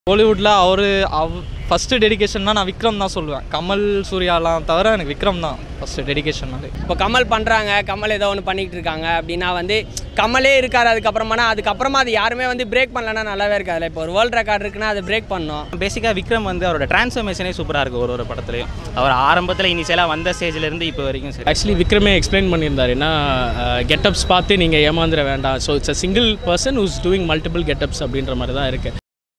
கோலிவுட்டில் அவர் அவ் ஃபஸ்ட்டு டெடிகேஷன்னா நான் விக்ரம் தான் சொல்லுவேன் கமல் சூர்யாலாம் தவிர எனக்கு விக்ரம் தான் ஃபஸ்ட்டு டெடிகேஷன்னாலே இப்போ கமல் பண்ணுறாங்க கமல் ஏதோ ஒன்று பண்ணிக்கிட்டு இருக்காங்க அப்படின்னா வந்து கமலே இருக்கார் அதுக்கப்புறமானா அதுக்கப்புறமா அது யாருமே வந்து பிரேக் பண்ணலன்னா நல்லாவே இருக்காதுல்ல இப்போ ஒரு வேர்ல்ட் ரெக்கார்ட் இருக்குன்னா அது பிரேக் பண்ணணும் பேசிக்காக விக்ரம் வந்து அவரோட டிரான்ஸ்ஃபர்மேஷனே சூப்பராக இருக்குது ஒரு ஒரு படத்துலையும் அவர் ஆரம்பத்தில் இனிஷியலாக வந்த ஸ்டேஜ்லேருந்து இப்போ வரைக்கும் சரி ஆக்சுவலி விக்ரமே எக்ஸ்பிளைன் பண்ணியிருந்தார் ஏன்னா கெட்டப்ஸ் பார்த்து நீங்கள் ஏமாந்துட வேண்டாம் so it's a single person who's doing multiple getups அப்படின்ற மாதிரி தான் இருக்குது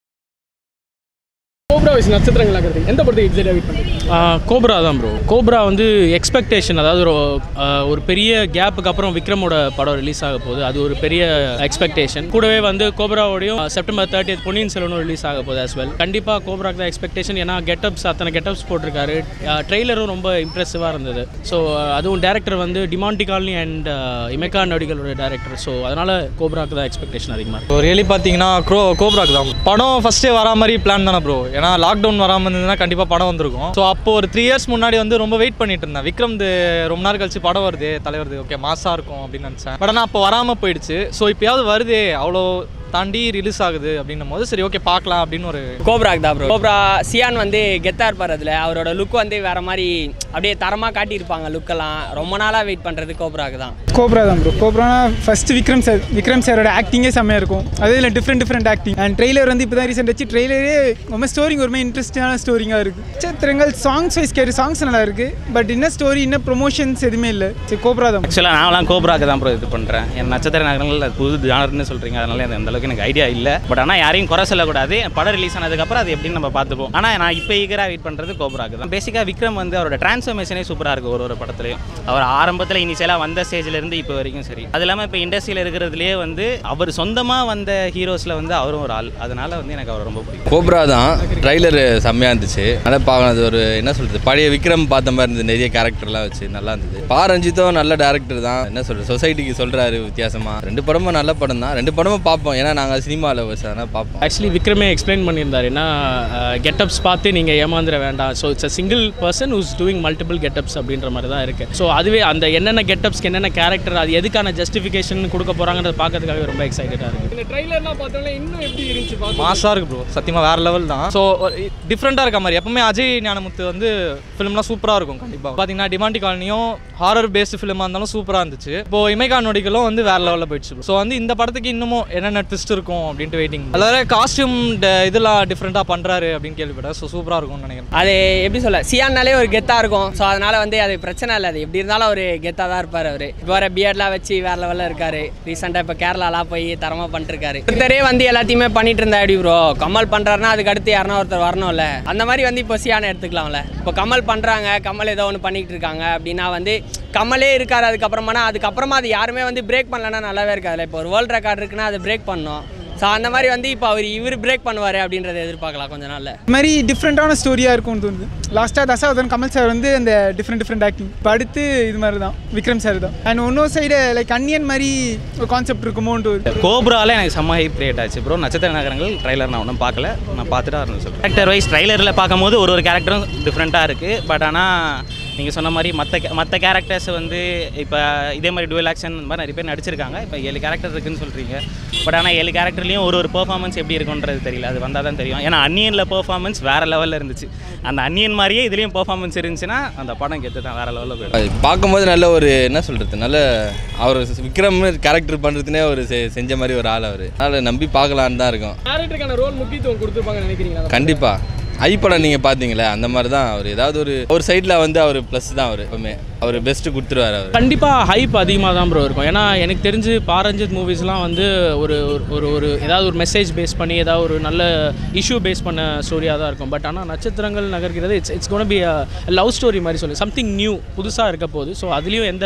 கோப்ரா வயசு நட்சத்திரங்களாகிறது எந்த படத்துக்கு எக்ஸைட் வெயிட் பண்ணுறீங்க கோப்ரா தான் ப்ரோ கோப்ரா வந்து எக்ஸ்பெக்டேஷன் அதாவது ஒரு ஆஹ், ஒரு பெரிய கேப்புக்கு அப்புறம் விக்ரமோட படம் ரிலீஸ் ஆக போகுது அது ஒரு பெரிய எக்ஸ்பெக்டேஷன் கூடவே வந்து கோப்ராவோடையும் செப்டம்பர் தேர்ட்டி பொன்னியின் செல்வனும் ரிலீஸ் ஆக போகுது as well கண்டிப்பாக கோப்ராக்கு தான் எக்ஸ்பெக்டேஷன் ஏன்னா கெட்டப்ஸ் அத்தனை கெட்டப்ஸ் போட்டிருக்காரு ட்ரெய்லரும் ரொம்ப இம்ப்ரெசிவாக இருந்தது ஸோ அதுவும் டேரக்டர் வந்து டிமாண்டி காலனி அண்ட் இமெக்கா நடிகளோட டேரக்டர் ஸோ அதனால் கோப்ராக்கு தான் எக்ஸ்பெக்டேஷன் அதிகமாக இருக்கு இப்போ ரியலி பார்த்தீங்கன்னா க்ரோ கோப்ராக் தான் படம் ஃபஸ்ட்டே வரா மாதிரி பிளான் தானே ப்ரோ ஏன்னா லாக்டவுன் வராமல் இருந்ததுன்னா கண்டிப்பாக படம் வந்திருக்கும் ஸோ அப்போ ஒரு த்ரீ இயர்ஸ் முன்னாடி வந்து ரொம்ப வெயிட் பண்ணிட்டு இருந்தேன் விக்ரம் ரொம்ப நாள் கழிச்சு படம் வருது தலைவருது ஓகே மாசாக இருக்கும் அப்படின்னு நினச்சேன் பட் ஆனால் அப்போ வராமல் போயிடுச்சு ஸோ இப்போயாவது வருதே அவ்வளோ தாண்டி ரிலீஸ் ஆகுது அப்படின்னும் போது சரி ஓகே பார்க்கலாம் அப்படின்னு ஒரு கோப்ராக் தான் ப்ரோ கோப்ரா சியான் வந்து கெத்தாக இருப்பார் அதில் அவரோட லுக் வந்து வேற மாதிரி அப்படியே தரமாக காட்டியிருப்பாங்க லுக்கெல்லாம் ரொம்ப நாளாக வெயிட் பண்ணுறது கோப்ராக் தான் கோப்ரா தான் ப்ரோ கோப்ரானா ஃபர்ஸ்ட் விக்ரம் சார் விக்ரம் சாரோட ஆக்டிங்கே செம்மையாக இருக்கும் அதே இதில் different different acting and trailer வந்து இப்போ தான் ரீசெண்ட் வச்சு ட்ரெய்லரே ரொம்ப ஸ்டோரிங் ஒரு மாதிரி இன்ட்ரெஸ்டிங்கான ஸ்டோரிங்காக இருக்குது நட்சத்திரங்கள் சாங்ஸ் வைஸ் கேட்டு சாங்ஸ் நல்லா இருக்குது பட் இன்னும் ஸ்டோரி இன்னும் ப்ரொமோஷன்ஸ் எதுவுமே இல்லை சரி கோப்ரா தான் ஆக்சுவலாக நான்லாம் கோப்ராக்கு தான் ப்ரோ இது பண்ணுறேன் என் நட்சத்திர நகரங்கள் அது புது ஜானர்னு சொல்கிறீங்க அதனால எனக்கு அந்த அளவுக்கு எனக்கு ஐடியா இல்லை பட் ஆனால் யாரையும் குறை சொல்லக்கூடாது படம் ரிலீஸ் ஆனதுக்கப்புறம் அது எப்படின்னு நம்ம பார்த்துப்போம் ஆனால் நான் இப்போ ஈகராக வெயிட் பண்ணுறது கோப்ராக்கு தான் பேசிக்காக விக்ரம் வந்து அவரோட டிரான்ஸ்ஃபர்மேஷனே சூப்பராக இருக்குது ஒரு ஒரு படத்துலையும் அவர் ஆரம்பத்தில் இனிஷியலாக வந்த ஸ்டேஜ்லேருந்து இப்போ வரைக்கும் சரி அது இல்லாமல் இப்போ இண்டஸ்ட்ரியில் இருக்கிறதுலேயே வந்து அவர் சொந்தமாக வந்த ஹீரோஸில் வந்து அவரும் ஒரு ஆள் அதனால வந்து எனக்கு அவர் ரொம்ப பிடிக்கும் கோப்ரா தான் ட்ரைலர் செம்மையாக இருந்துச்சு நல்லா பார்க்கணும் அது ஒரு என்ன சொல்கிறது பழைய விக்ரம் பார்த்த மாதிரி இருந்தது நிறைய கேரக்டர்லாம் வச்சு நல்லா இருந்தது பா ரஞ்சித்தும் நல்ல டேரக்டர் தான் என்ன சொல்கிறது சொசைட்டிக்கு சொல்கிறாரு வித்தியாசமாக ரெண்டு படமும் நல்ல படம் தான் ரெண்டு படமும் பார்ப்போம் ஏன்னா நாங்கள் சினிமாவில் அதனால் பார்ப்போம் ஆக்சுவலி விக்ரமே எக்ஸ்பிளைன் பண்ணியிருந்தார் ஏன்னா கெட்டப்ஸ் பார்த்து நீங்கள் ஏமாந்துட வேண்டாம் so it's a single person who's doing multiple getups அப்படின்ற மாதிரி தான் இருக்குது ஸோ அதுவே அந்த என்னென்ன கெட்டப்ஸ்க்கு என்னென்ன கேரக்டர் அது எதுக்கான ஜஸ்டிஃபிகேஷன் கொடுக்க போகிறாங்கன்றத பார்க்கறதுக்காக ரொம்ப எக்ஸைட்டடாக இருக்குது இந்த ட்ரைலர்லாம் பார்த்தோன்னா இன்னும் எப்படி இருந்துச்சு பார்க்க மாசாக இருக்கு ப்ரோ சத்தியமாக வேறு லெவல் தான் ஸோ டிஃப்ரெண்ட்டாக இருக்க மாதிரி எப்பவுமே அஜய் ஞானமுத்து வந்து ஃபிலிம்லாம் சூப்பராக இருக்கும் கண்டிப்பாக பார்த்தீங்கன்னா டிமாண்டி காலனியும் ஹாரர் பேஸ்டு ஃபிலிமாக இருந்தாலும் சூப்பராக இருந்துச்சு இப்போ இமைகா நொடிகளும் வந்து வேறு லெவலில் போயிடுச்சு ஸோ வந்து இந்த படத்துக்கு இன்னமும் என்னென்ன ட்விஸ்ட் இருக்கும் அப்படின்ட்டு வெயிட்டிங் அதாவது காஸ்டியூம் இதெல்லாம் டிஃப்ரெண்ட்டாக பண்ணுறாரு அப்படின்னு கேள்விப்பட்டேன் ஸோ சூப்பராக இருக்கும்னு நினைக்கிறேன் அது எப்படி சொல்ல சியான்னாலே ஒரு கெத்தாக இருக்கும் ஸோ அதனால் வந்து அது பிரச்சனை இல்லை அது எப்படி இருந்தாலும் அவர் கெத்தாக தான் இருப்பார் அவர் இப்போ வர பியர்ட்லாம் வச்சு வேற லெவலில் இருக்காரு ரீசெண்டாக இப்போ கேரளாலாம் போய் தரமாக பண்ணிருக்காரு ஒருத்தரே வந்து எல்லாத்தையுமே பண்ணிட்டு இருந்தா எப்படி ப்ரோ கமல் பண்ணுறாருன்னா அதுக்கு அடுத்து யாருன்னா ஒருத்தர் வரணும்ல அந்த மாதிரி வந்து இப்போ சியானை எடுத்துக்கலாம்ல இப்போ கமல் பண்ணுறாங்க கமல் ஏதோ ஒன்று பண்ணிக்கிட்டு இருக்காங்க அப்படின்னா வந்து கமலே இருக்கார் அதுக்கப்புறமானா அதுக்கப்புறமா அது யாருமே வந்து பிரேக் பண்ணலன்னா நல்லாவே இருக்காதுல்ல இப்போ ஒரு வேர்ல்ட் ரெக்கார்ட் இருக்குன்னா அது பிரேக் பண்ணணும் ஸோ அந்த மாதிரி வந்து இப்போ அவர் இவர் பிரேக் பண்ணுவார் அப்படின்றத எதிர்பார்க்கலாம் கொஞ்ச நாளில் இது மாதிரி டிஃப்ரெண்ட்டான ஸ்டோரியாக இருக்கும்னு தோணுது லாஸ்ட்டாக தசாவதன் கமல் சார் வந்து அந்த டிஃப்ரெண்ட் டிஃப்ரெண்ட் ஆக்டிங் இப்போ அடுத்து இது மாதிரி தான் விக்ரம் சார் தான் அண்ட் இன்னொரு சைடு லைக் அன்னியன் மாதிரி ஒரு கான்செப்ட் இருக்குமோன்ட்டு ஒரு கோப்ரால எனக்கு செம்ம ஹைப் கிரியேட் ஆச்சு ப்ரோ நட்சத்திர நகரங்கள் ட்ரைலர் நான் ஒன்றும் பார்க்கல நான் பார்த்துட்டு ஆரம்பிச்சு சொல்கிறேன் கேரக்டர் வைஸ் ட்ரைலரில் பார்க்கும்போது ஒரு ஒரு கேரக்டரும் டிஃப்ரெண்ட்டாக இருக்குது பட் ஆனால் நீங்கள் சொன்ன மாதிரி மற்ற மற்ற கேரக்டர்ஸ் வந்து இப்போ இதே மாதிரி டுவெல் ஆக்ஷன் இந்த மாதிரி நிறைய பேர் நடிச்சிருக்காங்க இப்போ ஏழு கேரக்டர் இருக்குன்னு சொல்கிறீங்க பட் ஆனால் ஏழு கேரக்டர்லேயும் ஒரு ஒரு பெர்ஃபார்மன்ஸ் எப்படி இருக்குன்றது தெரியல அது வந்தால் தான் தெரியும் ஏன்னா அன்னியனில் பெர்ஃபார்மன்ஸ் வேறு லெவலில் இருந்துச்சு அந்த அன்னியன் மாதிரியே இதுலேயும் பெர்ஃபார்மன்ஸ் இருந்துச்சுன்னா அந்த படம் கெத்து தான் வேறு லெவலில் போயிடும் அது பார்க்கும்போது நல்ல ஒரு என்ன சொல்கிறது நல்ல அவர் விக்ரம் கேரக்டர் பண்ணுறதுனே ஒரு செ- செஞ்ச மாதிரி ஒரு ஆள் அவர் அதனால் நம்பி பார்க்கலான்னு தான் இருக்கும் கேரக்டருக்கான ரோல் முக்கியத்துவம் கொடுத்துருப்பாங்கன்னு நினைக்கிறீங்களா கண்டிப்பாக ஐ படம் நீங்கள் பார்த்தீங்களே அந்த மாதிரி தான் அவர் ஏதாவது ஒரு ஒரு சைடில் வந்து அவர் ப்ளஸ் தான் அவர் எப்பவுமே அவர் பெஸ்ட்டு கொடுத்துருவார் அவர் கண்டிப்பாக ஹைப் அதிகமாக தான் ப்ரோ இருக்கும் ஏன்னா எனக்கு தெரிஞ்சு பாரஞ்சித் மூவிஸ்லாம் வந்து ஒரு ஒரு- ஒரு ஒரு ஏதாவது ஒரு மெசேஜ் பேஸ் பண்ணி ஏதாவது ஒரு நல்ல இஷ்யூ பேஸ் பண்ண ஸ்டோரியாக தான் இருக்கும் பட் ஆனால் நட்சத்திரங்கள் நகர்கிறது it's it's gonna be love story மாதிரி சொல்லி சம்திங் நியூ புதுசாக இருக்க போகுது ஸோ அதுலேயும் எந்த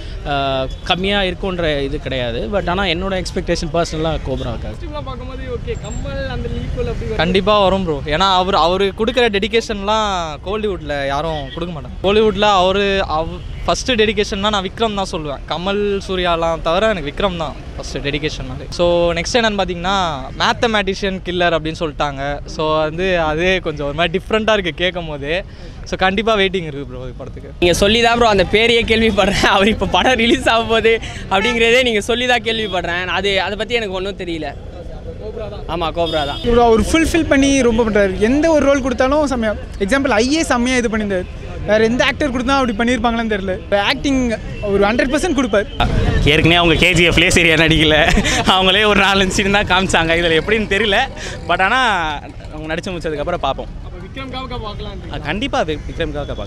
கம்மியாக இருக்குன்ற இது கிடையாது பட் ஆனால் என்னோட எக்ஸ்பெக்டேஷன் பர்சனலாக கோபரா இருக்காது காஸ்டியூம்லாம் பார்க்கும்போது ஓகே கமல் அந்த ஈக்குவல் அப்படி வருது. கண்டிப்பாக வரும் ப்ரோ ஏன்னா அவர் அவர் கொடுக்குற டெடிகேஷன்லாம் கோலிவுட்டில் யாரும் கொடுக்க மாட்டாங்க கோலிவுட்டில் அவர் அவ் ஃபஸ்ட்டு டெடிகேஷன்னா நான் விக்ரம் தான் சொல்லுவேன் கமல் சூர்யாலாம் தவிர எனக்கு விக்ரம் தான் ஃபஸ்ட்டு டெடிகேஷன்னாலே ஸோ நெக்ஸ்ட் என்னன்னு பார்த்தீங்கன்னா மேத்தமேட்டிஷியன் கில்லர் அப்படின்னு சொல்லிட்டாங்க ஸோ வந்து அதே கொஞ்சம் ஒரு மாதிரி டிஃப்ரெண்ட்டாக இருக்குது கேட்கும் போதே ஸோ கண்டிப்பாக வெயிட்டிங் இருக்குது ப்ரோ படத்துக்கு நீங்கள் சொல்லி தான் ப்ரோ அந்த பேரையே கேள்விப்படுறேன் அவர் இப்போ படம் ரிலீஸ் ஆக போகுது அப்படிங்கிறதே நீங்கள் சொல்லி தான் கேள்விப்படுறேன் அது அதை பற்றி எனக்கு ஒன்றும் தெரியல கோப்ரா தான் ஆமாம் கோப்ரா தான் இவ்வளோ அவர் ஃபுல்ஃபில் பண்ணி ரொம்ப பண்ணுறாரு எந்த ஒரு ரோல் கொடுத்தாலும் செம்மையா எக்ஸாம்பிள் ஐஏ செம்மையாக இது பண்ணியிருந்தார் வேறு எந்த ஆக்டர் கொடுத்தா அப்படி பண்ணியிருப்பாங்களான்னு தெரியல ஆக்டிங் ஒரு ஹண்ட்ரட் பர்சன்ட் கொடுப்பார் ஏற்கனவே அவங்க கேஜிஎஃப்லேயே சரியா நடிக்கல அவங்களே ஒரு நாலஞ்சு சீன் தான் காமிச்சாங்க இதில் எப்படின்னு தெரியல பட் ஆனால் அவங்க நடிச்சு முடிச்சதுக்கப்புறம் பார்ப்போம் அப்போ விக்ரம் காவுக்கா பார்க்கலாம் கண்டிப்பாக விக்ரம்காக பார்க்கலாம்